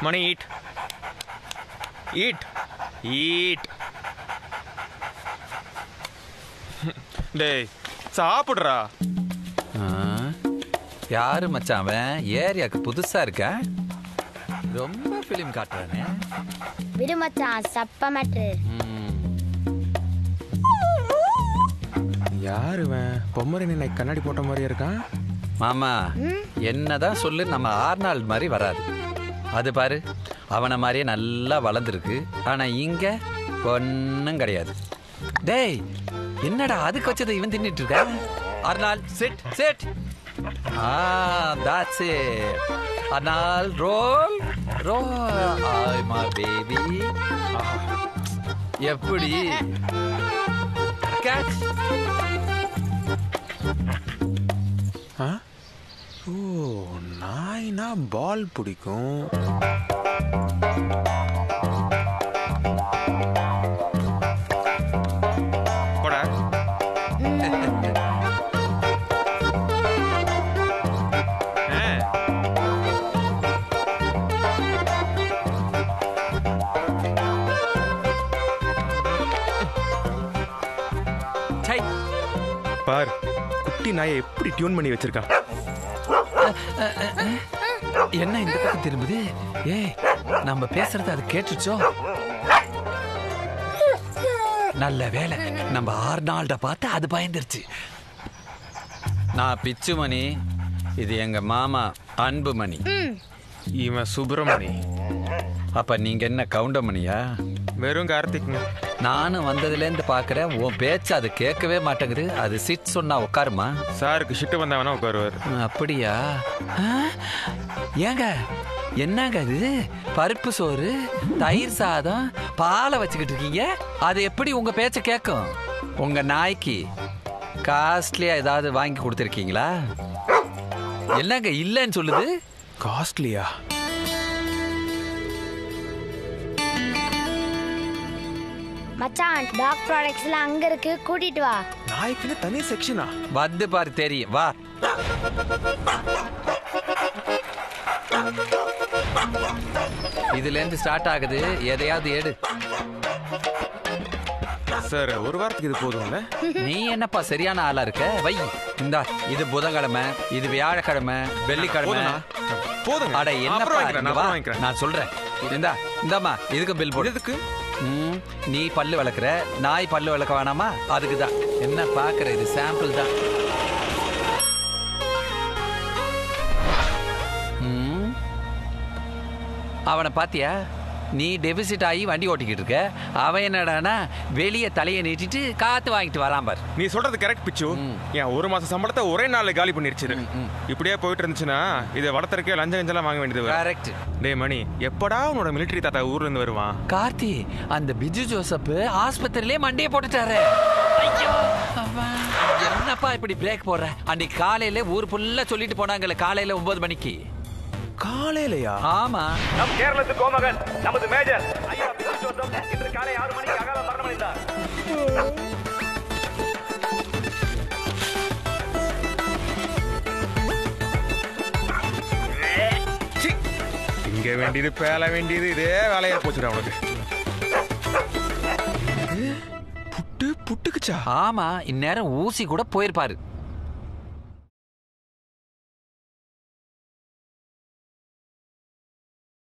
மணி eat eat eat டேய் சாப்பிடுறா ஆ, யாரு மச்சான் அவன் ஏரியாக்கு புதுசா இருக்க ரொம்ப ஃபிலிம் காட்டுறானே விடு மச்சான் சப்ப மேட்ரு ம், யார் இவன் பொம்மரி நினை கண்ணாடி போட்ட மாதிரியே இருக்கான் மாமா என்னதான் சொல்லு நம்ம ஆர்னால்ட் மாதிரி வராது அது பாரு அவனை மாதிரியே நல்லா வளர்ந்துருக்கு ஆனா இங்க ஒன்றும் கிடையாது டேய் என்னடா அதுக்கு வச்சதை இவன் தின்னுட்டு இருக்க அர்னால் சிட் சிட் ஆ that's it Arnold roll roll I my baby எப்படி கேட்ச் ஆ ஓ நாய்னா பால் பிடிக்கும் போடா ஆ சை பார் குட்டி நாயை எப்படி டியூன் பண்ணி வச்சிருக்கான் என்ன இந்த பக்கம் திரும்புது ஏய் நம்ம பேசுறது அது கேட்டுச்சோ நல்ல வேலை நம்ம ஆர்னால்ட பார்த்து அது பயந்துருச்சு நான் பிச்சுமணி இது எங்க மாமா அன்புமணி இவன் சுப்பிரமணி அப்ப நீங்க என்ன கவுண்டமணியா வெறும் கார்த்திக்ங்க நானும் வந்ததுலேருந்து பார்க்கறேன் உன் பேச்சு அது கேட்கவே மாட்டேங்குது அது சிட் சொன்னா உட்காருமா சாருக்கு ஷிட்டு வந்தா வேணா உட்காருவார் அப்படியா ஆ? ஏங்க என்னங்க இது பருப்பு சோறு தயிர் சாதம் பாலை வச்சுக்கிட்டு இருக்கீங்க அது எப்படி உங்க பேச்ச கேட்கும் உங்க நாய்க்கு காஸ்ட்லியா ஏதாவது வாங்கி கொடுத்துருக்கீங்களா என்னங்க இல்லைன்னு சொல்லுது காஸ்ட்லியா மச்சான் டாக் ப்ராடக்ட்ஸ்லாம் அங்க இருக்கு கூட்டிட்டு வா நாய்க்குன்னு தனி செக்ஷனா வந்து பாரு தெரியும் வா இதுல இருந்து ஸ்டார்ட் ஆகுது எதையாவது எடு சார் ஒரு வாரத்துக்கு இது போதும்ல நீ என்னப்பா சரியான ஆளா இருக்க வை இந்தா இது புதன்கிழமை இது வியாழக்கிழமை வெள்ளிக்கிழமை போதும்ண்ணா. போதுங்க அட அப்புறம் என்னப்பா வாங்கிக்கிறேன், இங்க நான் வா. அப்புறம் வாங்கிக்கிறேன். நான் சொல்றேன் இந்தா இந்தாம்மா இதுக்கு பில் போடு எதுக்கு ம், நீ பல்லு விளக்குற நாய் பல்லு விளக்க வேணாமா அதுக்கு தான் என்ன பாக்குற இது சாம்பிள் தான் ம். அவனை பாத்தியா நீ டெபிசிட் ஆகி வண்டி ஓட்டிக்கிட்டு இருக்க அவன் என்னடானா வெளியே தலையை நீட்டிட்டு காத்து வாங்கிட்டு வரான் பார் நீ சொல்றது கரெக்ட் பிச்சு என் ஒரு மாசம் சம்பளத்தை ஒரே நாள்ல காலி பண்ணிருச்சு இப்படியே போயிட்டு இருந்துச்சுன்னா இதை வளர்த்துறக்கே லஞ்சம் லஞ்சம்லாம் வாங்க வேண்டியது வரும். கரெக்ட் டேய் மணி எப்படா உன்னோட மிலிட்டரி தாத்தா ஊர்ல இருந்து வருவான் கார்த்தி அந்த பிஜு ஜோசப் ஆஸ்பத்திரியிலே மண்டையை போட்டுட்டாரு ஐயோ அவன். என்னப்பா இப்படி பிரேக் போடுற அன்னைக்கு காலையில ஊர் ஃபுல்லா சொல்லிட்டு போனாங்கல்ல காலையில ஒன்பது மணிக்கு காலையிலயா ஆமா நம் கேரளத்து கோமகன் நமது மேஜர் ஐயா பிஜு ஜோசப் இன்று காலை ஆறு மணிக்கு அகால மரணமடைந்தார் சி. திங்க வேண்டியது பேல வேண்டியது இதே வேலையா போச்சுடா உனக்கு இது புட்டு புட்டுக்குச்சா ஆமா இந்நேரம் ஊசி கூட போயிருப்பாரு